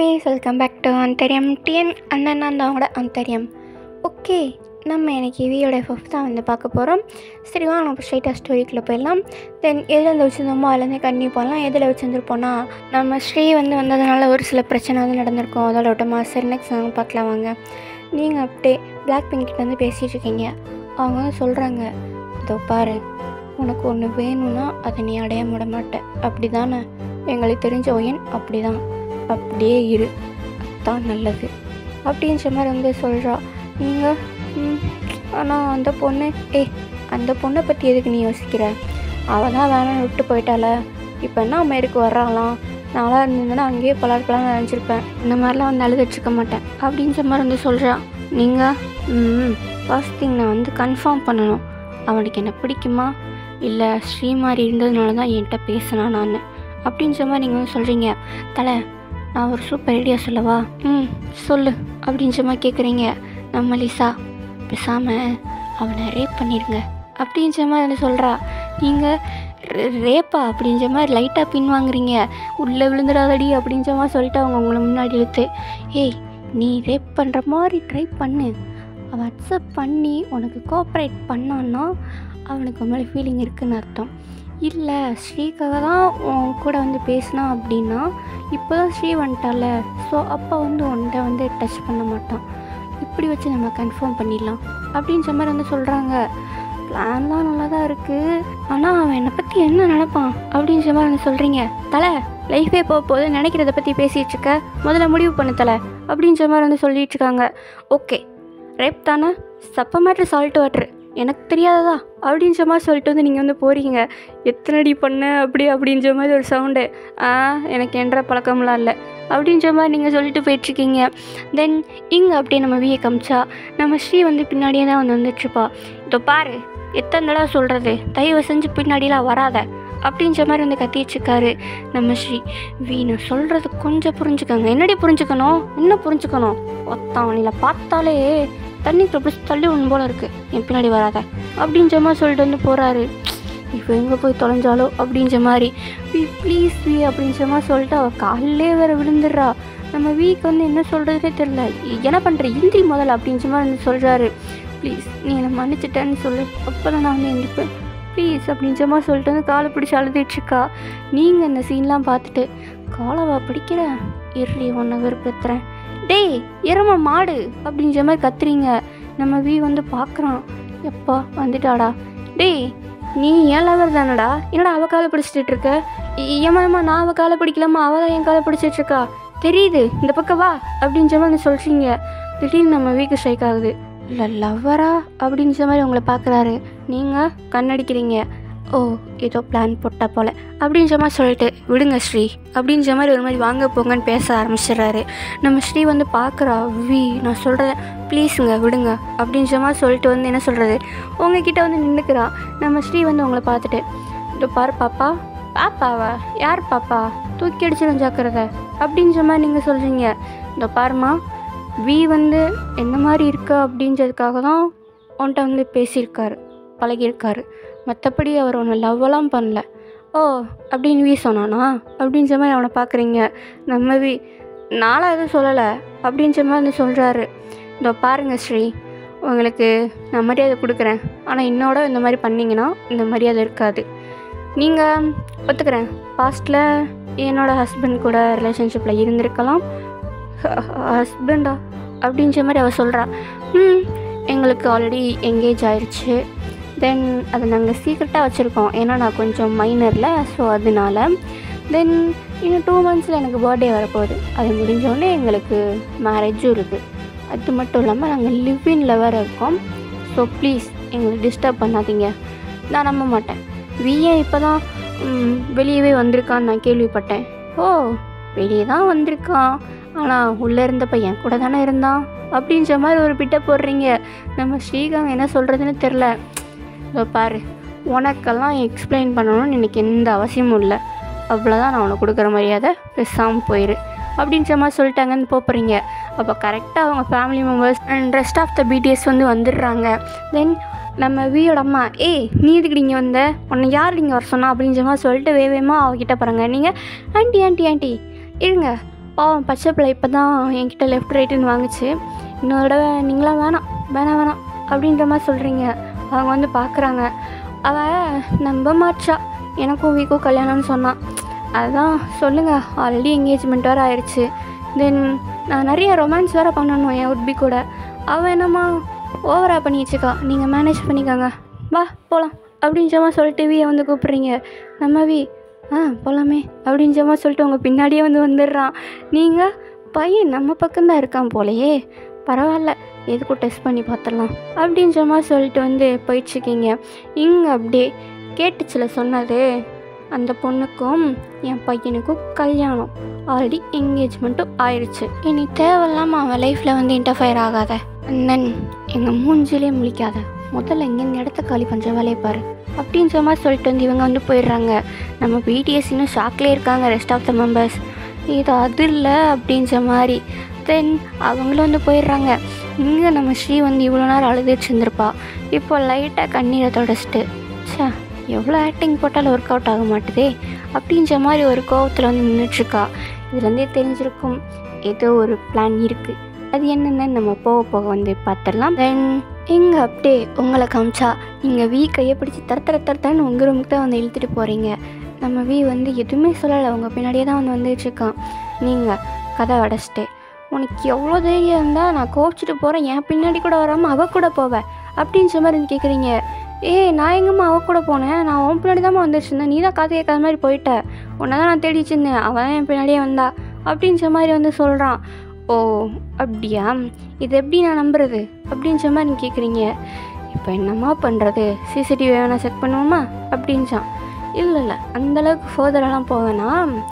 anyways welcome back to அந்தரியம் TN அண்ணன் அந்த அவங்களோட அந்தரியம் ஓகே நம்ம எனக்கு வியோட எஃப்எஃப் தான் வந்து பார்க்க போகிறோம் சரி வாங்க நம்ம ஸ்ட்ரைட்டாக ஸ்டோரிக்குள்ளே போயிடலாம் தென் எதில் வந்து வச்சுருந்தோமோ அதுலேருந்து கண்ணி போகலாம் எதில் வச்சுருந்துருப்போம்னா நம்ம ஸ்ரீ வந்து வந்ததுனால ஒரு சில பிரச்சனை வந்து நடந்திருக்கும் அதோட விட்டமா சரி நெக்ஸ்ட் நாங்கள் பார்க்கலாம் வாங்க நீங்கள் அப்படியே பிளாக் பிங்க் வந்து பேசிகிட்டு இருக்கீங்க அவங்க வந்து சொல்கிறாங்க இதோ பாரு உனக்கு ஒன்று வேணும்னா அதை நீ அடைய விட மாட்ட அப்படி தானே எங்களுக்கு தெரிஞ்ச ஒயன் அப்படி தான் அப்படியே இரு அதுதான் நல்லது அப்படின்ற மாதிரி வந்து சொல்கிறா நீங்கள் ஆனால் அந்த பொண்ணு ஏய் அந்த பொண்ணை பற்றி எதுக்கு நீ யோசிக்கிற அவள் தான் வேணாம்னு விட்டு போயிட்டால இப்போ என்ன அமெரிக்கு வர்றாங்களாம் நாளாக இருந்ததுன்னா அங்கேயே பலாருக்கலாம்னு நினச்சிருப்பேன் இந்த மாதிரிலாம் வந்து அழுதுட்ருக்க மாட்டேன் அப்படின்ற மாதிரி வந்து சொல்கிறா நீங்கள் ம் ஃபர்ஸ்ட் திங் நான் வந்து கன்ஃபார்ம் பண்ணணும் அவனுக்கு என்ன பிடிக்குமா இல்லை ஸ்ரீமாரி இருந்ததுனால தான் என்கிட்ட பேசினா நான் அப்படின்ற மாதிரி நீங்கள் வந்து சொல்கிறீங்க தலை நான் ஒரு சூப்பர் ஐடியா சொல்லவா ம் சொல்லு அப்படின்ற மாதிரி கேட்குறீங்க நம்ம லிசா பேசாமல் அவனை ரேப் பண்ணிடுங்க அப்படின்ற மாதிரி வந்து சொல்கிறா நீங்கள் ரேப்பா அப்படின்ற மாதிரி லைட்டாக பின் வாங்குறீங்க உள்ளே விழுந்துடாதடி அப்படின்ற மாதிரி சொல்லிட்டு அவங்க உங்களை முன்னாடி இழுத்து ஏய் நீ ரேப் பண்ணுற மாதிரி ட்ரை பண்ணு அவன் அக்செப்ட் பண்ணி உனக்கு கோஆப்ரேட் பண்ணான்னா அவனுக்கு மேலே ஃபீலிங் இருக்குன்னு அர்த்தம் இல்லை ஸ்ரீக்காக தான் உன் கூட வந்து பேசினா அப்படின்னா இப்போ தான் ஸ்ரீ வந்துட்டால ஸோ அப்போ வந்து உன்கிட்ட வந்து டச் பண்ண மாட்டான் இப்படி வச்சு நம்ம கன்ஃபார்ம் பண்ணிடலாம் அப்படின்ற மாதிரி வந்து சொல்கிறாங்க பிளான்லாம் நல்லா தான் இருக்குது ஆனால் அவன் என்னை பற்றி என்ன நினைப்பான் அப்படின்ற மாதிரி வந்து சொல்கிறீங்க தலை லைஃபே போக போது நினைக்கிறத பற்றி பேசிகிட்டு இருக்க முதல்ல முடிவு பண்ணு தலை அப்படின்ற மாதிரி வந்து சொல்லிட்டு இருக்காங்க ஓகே ரேப் தானே சப்ப மேட்ரு சால்ட் வாட்ரு எனக்கு தெரியாததா அப்படின்ற மாதிரி சொல்லிட்டு வந்து நீங்கள் வந்து போகிறீங்க எத்தனடி பண்ண அப்படி அப்படின்ற மாதிரி ஒரு சவுண்டு ஆ எனக்கு என்ற பழக்கம்லாம் இல்லை அப்படின்ற மாதிரி நீங்கள் சொல்லிட்டு போயிட்டுருக்கீங்க தென் இங்கே அப்படியே நம்ம விஏ காமிச்சா நம்ம ஸ்ரீ வந்து பின்னாடியே தான் வந்து வந்துட்டுருப்பா இதோ பாரு எத்தனை தடவை சொல்கிறது தயவு செஞ்சு பின்னாடிலாம் வராத அப்படின்ற மாதிரி வந்து கத்திட்டுருக்காரு நம்ம ஸ்ரீ வி நான் சொல்கிறது கொஞ்சம் புரிஞ்சுக்கோங்க என்னடி புரிஞ்சுக்கணும் என்ன புரிஞ்சுக்கணும் ஒத்தவனில் பார்த்தாலே தண்ணி பிடிச்சி தள்ளி ஒன்று போல இருக்குது என் பின்னாடி வராத அப்படின்ற மாதிரி சொல்லிட்டு வந்து போகிறாரு இப்போ எங்கே போய் தொலைஞ்சாலோ அப்படின்ற மாதிரி வி ப்ளீஸ் வி அப்படின்ற மாதிரி சொல்லிட்டு அவள் காலிலே வேற விழுந்துடுறா நம்ம வீக்கு வந்து என்ன சொல்கிறதே தெரில என்ன பண்ணுற இந்திரி முதல்ல அப்படின்ற மாதிரி வந்து சொல்கிறாரு ப்ளீஸ் நீ என்னை மன்னிச்சிட்டேன்னு சொல்லு அப்போ தான் நான் வந்து எந்திரிப்பேன் ப்ளீஸ் அப்படின்ற மாதிரி சொல்லிட்டு வந்து காலை பிடிச்சி அழுதுட்டுருக்கா நீங்கள் இந்த சீன்லாம் பார்த்துட்டு காலவா பிடிக்கிற இறுதி ஒன்றை வெறுப்பேற்றுறேன் டேய் எரும மாடு அப்படின்ற மாதிரி கத்துறீங்க நம்ம வீ வந்து பார்க்குறான் எப்பா வந்துட்டாடா டேய் நீ ஏன் லவர் தானடா என்னடா அவ காலை பிடிச்சிட்டு இருக்க ஏமா ஏமா நான் அவள் காலை பிடிக்கலாமா அவள் தான் என் காலை பிடிச்சிட்டு இருக்கா தெரியுது இந்த பக்கம் வா அப்படின்ற மாதிரி வந்து சொல்கிறீங்க திடீர்னு நம்ம வீக்கு ஸ்ட்ரைக் ஆகுது இல்லை லவ்வரா அப்படின்ற மாதிரி உங்களை பார்க்குறாரு நீங்கள் கண்ணடிக்கிறீங்க ஓ ஏதோ பிளான் போட்டா போல் அப்படின்ற மாதிரி சொல்லிட்டு விடுங்க ஸ்ரீ அப்படின்ற மாதிரி ஒரு மாதிரி வாங்க போங்கன்னு பேச ஆரம்பிச்சிடுறாரு நம்ம ஸ்ரீ வந்து பார்க்குறா வி நான் சொல்கிறேன் ப்ளீஸுங்க விடுங்க அப்படின்ற மாதிரி சொல்லிட்டு வந்து என்ன சொல்கிறது உங்ககிட்ட வந்து நின்றுக்கிறா நம்ம ஸ்ரீ வந்து உங்களை பார்த்துட்டு இதோ பாரு பாப்பா பாப்பாவா யார் பாப்பா தூக்கி அடிச்சிடும் ஜாக்கிரத அப்படின்ற மாதிரி நீங்கள் சொல்கிறீங்க இதோ பாருமா வி வந்து என்ன மாதிரி இருக்கா அப்படின்றதுக்காக தான் உன்கிட்ட வந்து பேசியிருக்காரு பழகியிருக்காரு மற்றபடி அவர் ஒன்று லவ்வெல்லாம் பண்ணல ஓ அப்படின்னு வி சொன்னானா அப்படின்ற மாதிரி அவனை பார்க்குறீங்க நம்ம வி நாளாக எதுவும் சொல்லலை அப்படின்ற மாதிரி வந்து சொல்கிறாரு இதோ பாருங்க ஸ்ரீ உங்களுக்கு நான் மரியாதை கொடுக்குறேன் ஆனால் என்னோட இந்த மாதிரி பண்ணிங்கன்னா இந்த மரியாதை இருக்காது நீங்கள் ஒத்துக்கிறேன் பாஸ்ட்டில் என்னோடய ஹஸ்பண்ட் கூட ரிலேஷன்ஷிப்பில் இருந்திருக்கலாம் ஹஸ்பண்டா அப்படின்ற மாதிரி அவள் சொல்கிறா ம் எங்களுக்கு ஆல்ரெடி எங்கேஜ் ஆயிடுச்சு தென் அதை நாங்கள் சீக்ரெட்டாக வச்சுருக்கோம் ஏன்னா நான் கொஞ்சம் மைனரில் ஸோ அதனால தென் இன்னும் டூ மந்த்ஸில் எனக்கு பர்த்டே வரப்போகுது அது முடிஞ்சோடனே எங்களுக்கு மேரேஜும் இருக்குது அது மட்டும் இல்லாமல் நாங்கள் லிவ்இன்ல வேறு இருக்கோம் ஸோ ப்ளீஸ் எங்களை டிஸ்டர்ப் பண்ணாதீங்க நான் நம்ப மாட்டேன் விஏ இப்போ தான் வெளியவே வந்திருக்கான்னு நான் கேள்விப்பட்டேன் ஓ வெளியே தான் வந்திருக்கான் ஆனால் உள்ளே இருந்த பையன் கூட தானே இருந்தான் அப்படின்ற மாதிரி ஒரு பிட்டை போடுறீங்க நம்ம ஸ்ரீகாந்த் என்ன சொல்கிறதுன்னு தெரில இதோ பாரு உனக்கெல்லாம் எக்ஸ்பிளைன் பண்ணணும்னு எனக்கு எந்த அவசியமும் இல்லை அவ்வளோதான் நான் உனக்கு கொடுக்குற மரியாதை பேசாமல் போயிரு அப்படின்ற மாதிரி சொல்லிட்டாங்கன்னு போகிறீங்க அப்போ கரெக்டாக அவங்க family members and rest of the BTS வந்து வந்துடுறாங்க தென் நம்ம வியோட அம்மா ஏய் நீ எதுக்கு இங்கே வந்த உன்னை யார் இங்கே வர சொன்னா அப்படின்ற மாதிரி சொல்லிட்டு வேவேமா அவகிட்ட போகிறாங்க நீங்கள் ஆண்டி ஆண்டி ஆண்டி இருங்க பாவம் பச்சை பிள்ளை இப்போ தான் என்கிட்ட லெஃப்ட் ரைட்டுன்னு வாங்குச்சு இன்னொரு தடவை நீங்களாம் வேணாம் வேணாம் வேணாம் அப்படின்ற மாதிரி சொல்கிறீங்க அவங்க வந்து பார்க்குறாங்க அவள் நம்ப மாட்றா எனக்கும் வீக்கும் கல்யாணம்னு சொன்னான் அதுதான் சொல்லுங்கள் ஆல்ரெடி என்கேஜ்மெண்ட் வேறு ஆயிடுச்சு தென் நான் நிறைய ரொமான்ஸ் வேறு பண்ணணும் என் உட்பி கூட அவள் என்னம்மா ஓவராக பண்ணி வச்சுக்கா நீங்கள் மேனேஜ் பண்ணிக்கோங்க வா போகலாம் அப்படின்றமா சொல்லிட்டு வியை வந்து கூப்பிட்றீங்க நம்ம வி ஆ போகலாமே அப்படின்றமா சொல்லிட்டு உங்கள் பின்னாடியே வந்து வந்துடுறான் நீங்கள் பையன் நம்ம பக்கம்தான் இருக்கான் போலையே பரவாயில்ல எதுக்கும் டெஸ்ட் பண்ணி பார்த்துடலாம் அப்படின்ற மாதிரி சொல்லிட்டு வந்து போயிட்டுருக்கீங்க இங்கே அப்படியே கேட்டுச்சுல சொன்னது அந்த பொண்ணுக்கும் என் பையனுக்கும் கல்யாணம் ஆல்ரெடி என்கேஜ்மெண்ட்டும் ஆயிடுச்சு இனி தேவையில்லாமல் அவன் லைஃப்பில் வந்து இன்டர்ஃபயர் ஆகாத அண்ணன் எங்கள் மூஞ்சிலே முழிக்காத முதல்ல இங்கே இந்த இடத்த காலி பண்ணுற வேலையை பாரு அப்படின்ற மாதிரி சொல்லிட்டு வந்து இவங்க வந்து போயிடுறாங்க நம்ம பிடிஎஸ் இன்னும் ஷாக்லேயே இருக்காங்க ரெஸ்ட் ஆஃப் த மெம்பர்ஸ் இது அது இல்லை அப்படின்ற மாதிரி தென் அவங்களும் வந்து போயிடுறாங்க இங்கே நம்ம ஸ்ரீ வந்து இவ்வளோ நேரம் அழுதுட்டு இருந்திருப்பா இப்போ லைட்டாக கண்ணீரை தொடச்சிட்டு ச்சே எவ்வளோ ஆக்டிங் போட்டாலும் ஒர்க் அவுட் ஆக மாட்டுதே அப்படின்ற மாதிரி ஒரு கோவத்தில் வந்து நின்றுட்டுருக்கா இதுலேருந்தே தெரிஞ்சிருக்கும் ஏதோ ஒரு பிளான் இருக்குது அது என்னென்னு நம்ம போக போக வந்து பார்த்துடலாம் தென் இங்கே அப்படியே உங்களை காமிச்சா நீங்கள் வீ கையை பிடிச்சி தர தர தரத்தன்னு உங்கள் ரூமுக்கு தான் வந்து இழுத்துட்டு போகிறீங்க நம்ம வீ வந்து எதுவுமே சொல்லலை உங்கள் பின்னாடியே தான் வந்து வந்துட்டு இருக்கான் நீங்கள் கதை அடைச்சிட்டு உனக்கு எவ்வளோ தைரியம் இருந்தால் நான் கோபிச்சிட்டு போகிறேன் என் பின்னாடி கூட வராமல் அவ கூட போவேன் அப்படின்ற மாதிரி வந்து கேட்குறீங்க ஏய் நான் எங்கம்மா அவ கூட போனேன் நான் உன் பின்னாடி தான் வந்துட்டு இருந்தேன் நீ தான் கதை கேட்காத மாதிரி போயிட்ட உன்னை தான் நான் தேடிட்டு இருந்தேன் அவன் தான் என் பின்னாடியே வந்தா அப்படின்ற மாதிரி வந்து சொல்கிறான் ஓ அப்படியா இது எப்படி நான் நம்புறது அப்படின்ற மாதிரி நீ கேட்குறீங்க இப்போ என்னம்மா பண்ணுறது சிசிடிவி வேணா செக் பண்ணுவோமா அப்படின்ச்சான் இல்லை இல்லை அந்தளவுக்கு ஃபர்தரெல்லாம் போவேனா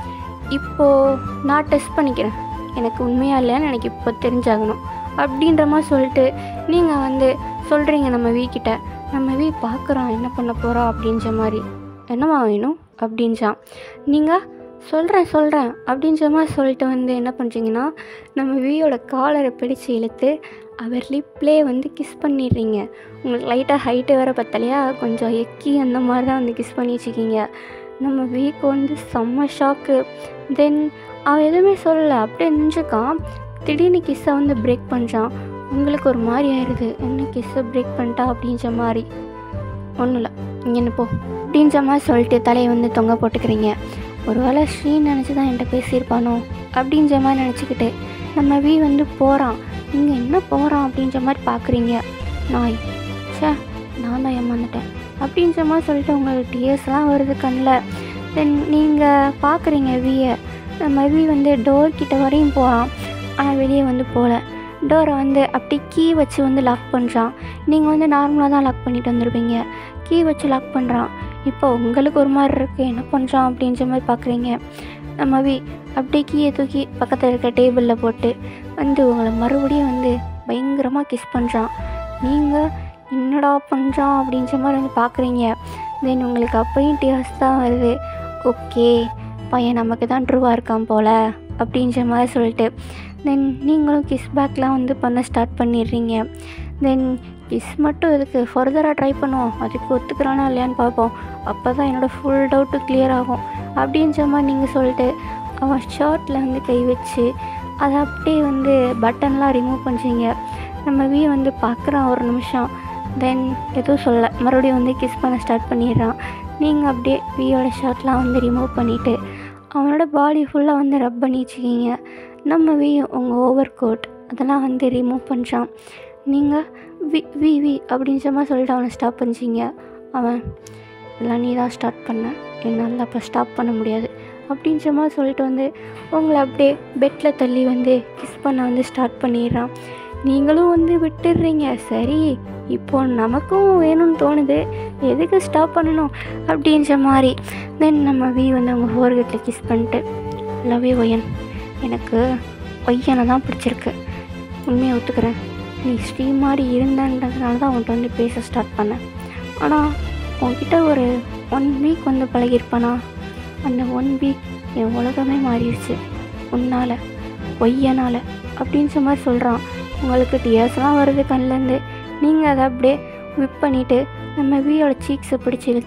இப்போது நான் டெஸ்ட் பண்ணிக்கிறேன் எனக்கு உண்மையா இல்லையான்னு எனக்கு இப்போ தெரிஞ்சாகணும் அப்படின்ற மாதிரி சொல்லிட்டு நீங்கள் வந்து சொல்கிறீங்க நம்ம வீக்கிட்ட நம்ம வீ பார்க்குறோம் என்ன பண்ண போகிறோம் அப்படின்ற மாதிரி என்னம்மா வேணும் அப்படின்ச்சான் நீங்கள் சொல்கிறேன் சொல்கிறேன் அப்படின்ற மாதிரி சொல்லிட்டு வந்து என்ன பண்ணுறீங்கன்னா நம்ம வீயோட காலரை பிடிச்சு இழுத்து அவர் லிப்லேயே வந்து கிஸ் பண்ணிடுறீங்க உங்களுக்கு லைட்டாக ஹைட்டு வேறு பத்தலையா கொஞ்சம் எக்கி அந்த மாதிரி தான் வந்து கிஸ் பண்ணி வச்சுக்கிங்க நம்ம வீக்கு வந்து செம்ம ஷாக்கு தென் அவன் எதுவுமே சொல்லலை அப்படியே நின்றுக்கான் திடீர்னு கிஸ்ஸை வந்து பிரேக் பண்ணுறான் உங்களுக்கு ஒரு மாதிரி ஆயிடுது என்ன கிஸ்ஸை பிரேக் பண்ணிட்டா அப்படின்ற மாதிரி ஒன்றும் இல்லை இங்கே போ அப்படின்ற மாதிரி சொல்லிட்டு தலையை வந்து தொங்க போட்டுக்கிறீங்க ஒருவேளை ஸ்ரீ நினச்சி தான் என்கிட்ட பேசியிருப்பானோ அப்படின்ற மாதிரி நினச்சிக்கிட்டு நம்ம வீ வந்து போகிறான் நீங்கள் என்ன போகிறான் அப்படின்ற மாதிரி பார்க்குறீங்க நாய் ச்சே நான் தான் ஏமாந்துட்டேன் அப்படின்ற மாதிரி சொல்லிட்டு உங்களுக்கு டிஎஸ்லாம் வருது கண்ணில் தென் நீங்கள் பார்க்குறீங்க வீயை நம்ம வீ வந்து டோர் கிட்ட வரையும் போகிறான் ஆனால் வெளியே வந்து போகல டோரை வந்து அப்படி கீ வச்சு வந்து லாக் பண்ணுறான் நீங்கள் வந்து நார்மலாக தான் லாக் பண்ணிட்டு வந்திருப்பீங்க கீ வச்சு லாக் பண்ணுறான் இப்போ உங்களுக்கு ஒரு மாதிரி இருக்குது என்ன பண்ணுறான் அப்படின்ற மாதிரி பார்க்குறீங்க நம்ம வி அப்படியே கீயை தூக்கி பக்கத்தில் இருக்க டேபிளில் போட்டு வந்து உங்களை மறுபடியும் வந்து பயங்கரமாக கிஸ் பண்ணுறான் நீங்கள் என்னடா பண்ணுறான் அப்படின்ற மாதிரி வந்து பார்க்குறீங்க தென் உங்களுக்கு அப்பையும் டியர்ஸ் தான் வருது ஓகே பையன் நமக்கு தான் ட்ரூவாக இருக்கான் போல் அப்படின்ற மாதிரி சொல்லிட்டு தென் நீங்களும் கிஸ் பேக்லாம் வந்து பண்ண ஸ்டார்ட் பண்ணிடுறீங்க தென் கிஸ் மட்டும் இதுக்கு ஃபர்தராக ட்ரை பண்ணுவோம் அதுக்கு ஒத்துக்கிறானா இல்லையான்னு பார்ப்போம் அப்போ தான் என்னோடய ஃபுல் டவுட்டு கிளியர் ஆகும் அப்படின்ற மாதிரி நீங்கள் சொல்லிட்டு அவன் ஷர்ட்டில் வந்து கை வச்சு அதை அப்படியே வந்து பட்டன்லாம் ரிமூவ் பண்ணுறீங்க நம்ம வீ வந்து பார்க்குறான் ஒரு நிமிஷம் தென் எதுவும் சொல்ல மறுபடியும் வந்து கிஸ் பண்ண ஸ்டார்ட் பண்ணிடுறான் நீங்கள் அப்படியே வீயோட ஷர்ட்லாம் வந்து ரிமூவ் பண்ணிவிட்டு அவனோட பாடி ஃபுல்லாக வந்து ரப் பண்ணி வச்சுக்கிங்க நம்ம வி உங்கள் ஓவர் கோட் அதெல்லாம் வந்து ரிமூவ் பண்ணுறான் நீங்கள் வி வி வி அப்படின்ற மாதிரி சொல்லிட்டு அவனை ஸ்டாப் பண்ணிச்சிங்க அவன் இதெல்லாம் நீ தான் ஸ்டார்ட் பண்ண என்னால் அப்போ ஸ்டாப் பண்ண முடியாது அப்படின்ற மாதிரி சொல்லிட்டு வந்து உங்களை அப்படியே பெட்டில் தள்ளி வந்து கிஸ் பண்ண வந்து ஸ்டார்ட் பண்ணிடுறான் நீங்களும் வந்து விட்டுடுறீங்க சரி இப்போ நமக்கும் வேணும்னு தோணுது எதுக்கு ஸ்டாப் பண்ணணும் அப்படின்ற மாதிரி தென் நம்ம வி வந்து அவங்க ஃபோர்கெட்டில் கிஸ் பண்ணிட்டு லவ் யூ ஒயன் எனக்கு ஒய்யனை தான் பிடிச்சிருக்கு உண்மையை ஒத்துக்கிறேன் நீ ஸ்ரீ மாதிரி இருந்தன்றதுனால தான் உன்கிட்ட வந்து பேச ஸ்டார்ட் பண்ணேன் ஆனால் உன்கிட்ட ஒரு ஒன் வீக் வந்து பழகிருப்பானா அந்த ஒன் வீக் என் உலகமே மாறிடுச்சு உன்னால் ஒய்யனால் அப்படின்ற மாதிரி சொல்கிறான் உங்களுக்கு டியர்ஸ்லாம் வருது கண்ணிலேருந்து நீங்கள் அதை அப்படியே விப் பண்ணிவிட்டு நம்ம வீயோட சீக்ஸை பிடிச்சி இழுத்து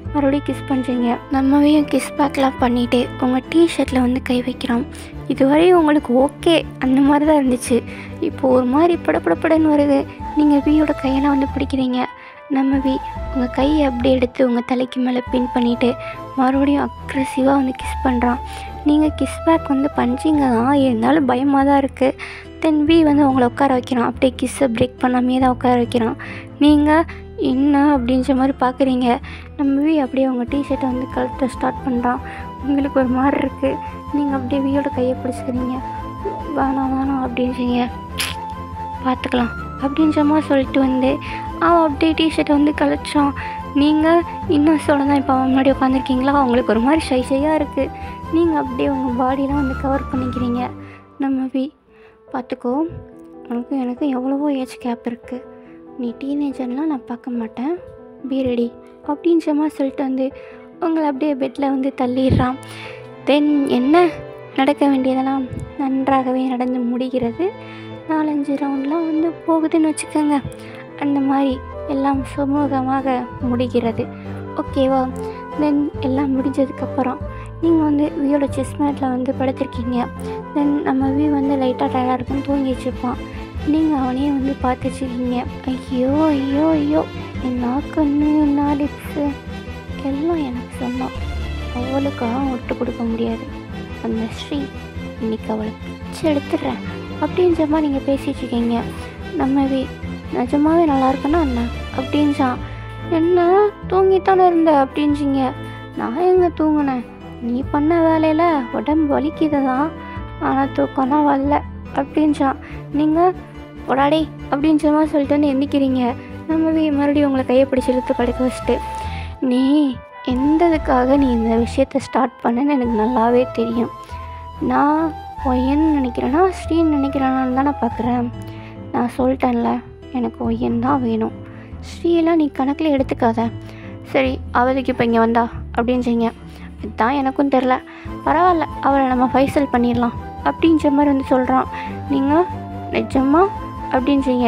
மறுபடியும் கிஸ் பண்ணுறீங்க நம்மவையும் கிஸ் பேக்லாம் பண்ணிவிட்டு உங்கள் டிஷர்ட்டில் வந்து கை வைக்கிறோம் இதுவரையும் உங்களுக்கு ஓகே அந்த மாதிரி தான் இருந்துச்சு இப்போது ஒரு மாதிரி படப்படப்படன்னு வருது நீங்கள் வியோட கையெல்லாம் வந்து பிடிக்கிறீங்க நம்ம வி உங்கள் கையை அப்படியே எடுத்து உங்கள் தலைக்கு மேலே பின் பண்ணிவிட்டு மறுபடியும் அக்ரெசிவாக வந்து கிஸ் பண்ணுறான் நீங்கள் கிஸ் பேக் வந்து பஞ்சிங்க தான் இருந்தாலும் பயமாக தான் இருக்குது தென் வி வந்து உங்களை உட்கார வைக்கிறான் அப்படியே கிஸ்ஸை பிரேக் பண்ணாமே தான் உட்கார வைக்கிறான் நீங்கள் என்ன அப்படின்ற மாதிரி பார்க்குறீங்க நம்ம வி அப்படியே உங்கள் டிஷர்ட்டை வந்து கழுத்தை ஸ்டார்ட் பண்ணுறான் உங்களுக்கு ஒரு மாதிரி இருக்குது நீங்கள் அப்படியே வியோட கையை பிடிச்சிக்கிறீங்க வேணாம் வேணாம் அப்படின்றீங்க பார்த்துக்கலாம் அப்படின்ற மாதிரி சொல்லிட்டு வந்து அவன் அப்படியே டிஷர்ட்டை வந்து கழிச்சான் நீங்கள் இன்னும் சொல்ல தான் இப்போ அவன் முன்னாடி உட்காந்துருக்கீங்களா அவங்களுக்கு ஒரு மாதிரி ஷை ஷையாக இருக்குது நீங்கள் அப்படியே உங்கள் பாடியெலாம் வந்து கவர் பண்ணிக்கிறீங்க நம்ம வி பார்த்துக்கோ உனக்கு எனக்கு எவ்வளவோ ஏஜ் கேப் இருக்குது நீ டீனேஜர்லாம் நான் பார்க்க மாட்டேன் பி ரெடி அப்படின்ற மாதிரி சொல்லிட்டு வந்து உங்களை அப்படியே பெட்டில் வந்து தள்ளிடுறான் தென் என்ன நடக்க வேண்டியதெல்லாம் நன்றாகவே நடந்து முடிகிறது நாலஞ்சு ரவுண்ட்லாம் வந்து போகுதுன்னு வச்சுக்கோங்க அந்த மாதிரி எல்லாம் சுமூகமாக முடிகிறது ஓகேவா தென் எல்லாம் முடிஞ்சதுக்கப்புறம் நீங்கள் வந்து வியோட செஸ் மேட்டில் வந்து படுத்திருக்கீங்க தென் நம்ம வி வந்து லைட்டாக டயர்டாக இருக்குன்னு தூங்கி வச்சுருப்பான் நீங்கள் அவனையே வந்து பார்த்து வச்சுருக்கீங்க ஐயோ ஐயோ ஐயோ என்ன கண்ணு என்ன லிப்ஸு எல்லாம் எனக்கு சொன்னான் அவளுக்காக விட்டு கொடுக்க முடியாது அந்த ஸ்ரீ இன்னைக்கு அவளை பிச்சு எடுத்துடுறேன் அப்படின்ற மாதிரி நீங்கள் பேசிட்டு இருக்கீங்க நம்ம வி நிஜமாவே நல்லா இருக்குன்னா என்ன அப்படின்ச்சான் என்ன தூங்கித்தானே இருந்த அப்படின்ச்சிங்க நான் எங்கே தூங்கினேன் நீ பண்ண வேலையில் உடம்பு வலிக்குது தான் ஆனால் தூக்கம்லாம் வரல அப்படின்ச்சான் நீங்கள் உடாடே அப்படின்ற மாதிரி சொல்லிட்டு வந்து எந்திக்கிறீங்க நம்ம வி மறுபடியும் உங்களை கையை பிடிச்சி இழுத்து படுக்க வச்சுட்டு நீ எந்த இதுக்காக நீ இந்த விஷயத்தை ஸ்டார்ட் பண்ணேன்னு எனக்கு நல்லாவே தெரியும் நான் ஒய்யன்னு நினைக்கிறேன்னா ஸ்ரீன்னு நினைக்கிறேன்னு தான் நான் பார்க்குறேன் நான் சொல்லிட்டேன்ல எனக்கு ஒய்யன் தான் வேணும் ஸ்ரீயெல்லாம் நீ கணக்கில் எடுத்துக்காத சரி அவளுக்கு இப்போ இங்கே வந்தா அப்படின்றீங்க இதுதான் எனக்கும் தெரில பரவாயில்ல அவளை நம்ம ஃபைசல் பண்ணிடலாம் அப்படின்ற மாதிரி வந்து சொல்கிறான் நீங்கள் நிஜமா அப்படின்றீங்க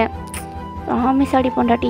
ராமேசாடி பொண்டாட்டி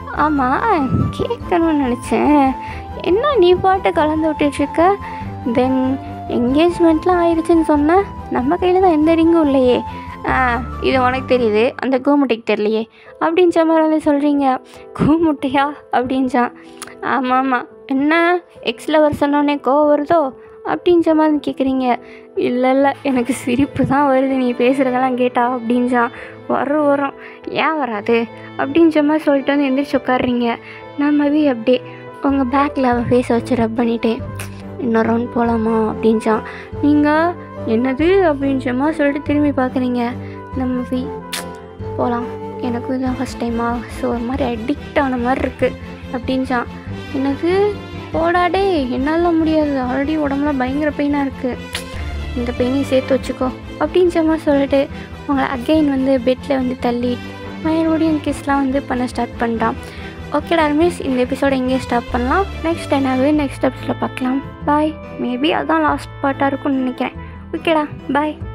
ஆமாம் கேட்கணும்னு நினச்சேன் என்ன நீ பாட்டு கலந்து விட்டுட்ருக்க தென் என்கேஜ்மெண்ட்லாம் ஆயிடுச்சுன்னு சொன்ன நம்ம கையில் தான் எந்த ரிங்கும் இல்லையே ஆ இது உனக்கு தெரியுது அந்த கூமுட்டைக்கு தெரியலையே அப்படின்ற மாதிரி வந்து சொல்கிறீங்க கூமுட்டையா அப்படின்ச்சான் ஆமாம் ஆமாம் என்ன எக்ஸ் லவர் சொன்னோடனே கோவம் வருதோ அப்படின்ற மாதிரி கேட்குறீங்க இல்லை இல்லை எனக்கு சிரிப்பு தான் வருது நீ பேசுகிறதெல்லாம் கேட்டா அப்படின்ச்சான் வரும் வரும் ஏன் வராது அப்படின்ற மாதிரி சொல்லிட்டு வந்து எந்திரிச்சு உட்காடுறீங்க நம்மவே அப்படியே உங்கள் பேக்கில் அவள் ஃபேஸை வச்சு ரப் பண்ணிவிட்டு இன்னொரு ரவுண்ட் போகலாமா அப்படின்ச்சான் நீங்கள் என்னது அப்படின்ற மாதிரி சொல்லிட்டு திரும்பி பார்க்குறீங்க நம்ம வி போகலாம் எனக்கும் இதுதான் ஃபஸ்ட் டைமா ஸோ ஒரு மாதிரி அடிக்ட் ஆன மாதிரி இருக்குது அப்படின்ச்சான் என்னது போடாடே என்னால் முடியாது ஆல்ரெடி உடம்புல பயங்கர பெயினாக இருக்குது இந்த பெயினையும் சேர்த்து வச்சுக்கோ அப்படின்ற மாதிரி சொல்லிட்டு உங்களை அகைன் வந்து பெட்டில் வந்து தள்ளி மறுபடியும் கிஸ்லாம் வந்து பண்ண ஸ்டார்ட் பண்ணுறான் ஓகேடா ரமேஷ் இந்த எபிசோட எங்கேயே ஸ்டாப் பண்ணலாம் நெக்ஸ்ட் என்னாகவே நெக்ஸ்ட் எபிசோட பார்க்கலாம் பாய் மேபி அதான் லாஸ்ட் பார்ட்டாக இருக்கும்னு நினைக்கிறேன் ஓகேடா பாய்